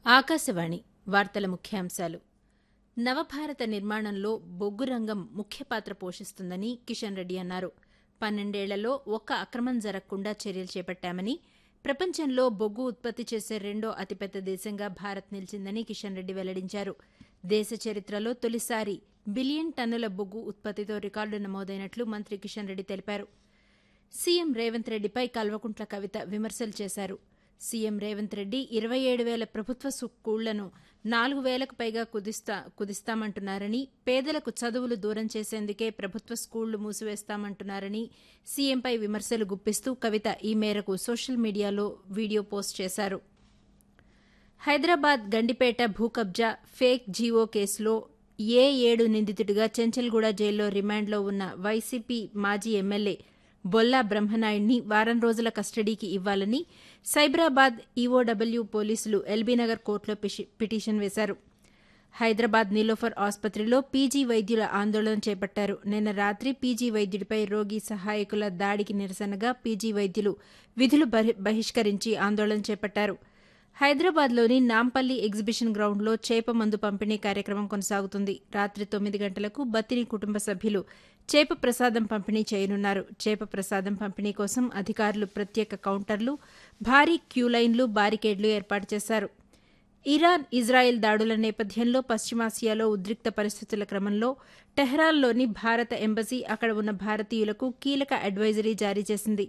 ఆకాశవాణి వార్తల ముఖ్యాంశాలు నవభారత నిర్మాణంలో బొగ్గు రంగం ముఖ్య పాత్ర పోషిస్తుందని కిషన్ రెడ్డి అన్నారు పన్నెండేళ్లలో ఒక్క అక్రమం జరగకుండా చర్యలు చేపట్టామని ప్రపంచంలో బొగ్గు ఉత్పత్తి చేసే రెండో అతిపెద్ద దేశంగా భారత్ నిలిచిందని కిషన్ రెడ్డి వెల్లడించారు దేశ చరిత్రలో తొలిసారి బిలియన్ టన్నుల బొగ్గు ఉత్పత్తితో రికార్డు నమోదైనట్లు మంత్రి కిషన్ రెడ్డి తెలిపారు సీఎం రేవంత్ రెడ్డిపై కల్వకుంట్ల కవిత విమర్శలు చేశారు సీఎం రేవంత్ రెడ్డి ఇరవై ఏడు వేల ప్రభుత్వ స్కూళ్లను నాలుగు వేలకు పైగా కుదిస్తా కుదిస్తామంటున్నారని పేదలకు చదువులు దూరం చేసేందుకే ప్రభుత్వ స్కూళ్లు మూసివేస్తామంటున్నారని సీఎంపై విమర్శలు గుప్పిస్తూ కవిత ఈ మేరకు సోషల్ మీడియాలో వీడియో పోస్ట్ చేశారు హైదరాబాద్ గండిపేట భూ కబ్జా ఫేక్ జీవో కేసులో ఏ ఏడు నిందితుడిగా చెంచల్గూడ జైల్లో రిమాండ్లో ఉన్న వైసీపీ మాజీ ఎమ్మెల్యే బొల్లా బ్రహ్మనాయుడిని వారం రోజుల కస్టడీకి ఇవ్వాలని సైబరాబాద్ ఈఓడబ్ల్యూ పోలీసులు ఎల్బీనగర్ కోర్టులో పిటిషన్ వేశారు హైదరాబాద్ నీలోఫర్ ఆసుపత్రిలో పీజీ వైద్యుల ఆందోళన చేపట్టారు నిన్న రాత్రి పీజీ వైద్యుడిపై రోగి సహాయకుల దాడికి నిరసనగా పీజీ వైద్యులు విధులు బహిష్కరించి ఆందోళన చేపట్టారు హైదరాబాద్లోని నాంపల్లి ఎగ్జిబిషన్ గ్రౌండ్లో చేప మందు పంపిణీ కార్యక్రమం కొనసాగుతుంది రాత్రి తొమ్మిది గంటలకు బత్తిని కుటుంబ సభ్యులు చేప ప్రసాదం పంపిణీ చేయనున్నారు చేప ప్రసాదం పంపిణీ కోసం అధికారులు ప్రత్యేక కౌంటర్లు భారీ క్యూలైన్లు బారికేడ్లు ఏర్పాటు చేశారు ఇరాన్ ఇజ్రాయెల్ దాడుల నేపథ్యంలో పశ్చిమాసియాలో ఉద్రిక్త పరిస్థితుల క్రమంలో టెహ్రాన్లోని భారత ఎంబసీ అక్కడ ఉన్న భారతీయులకు కీలక అడ్వైజరీ జారీ చేసింది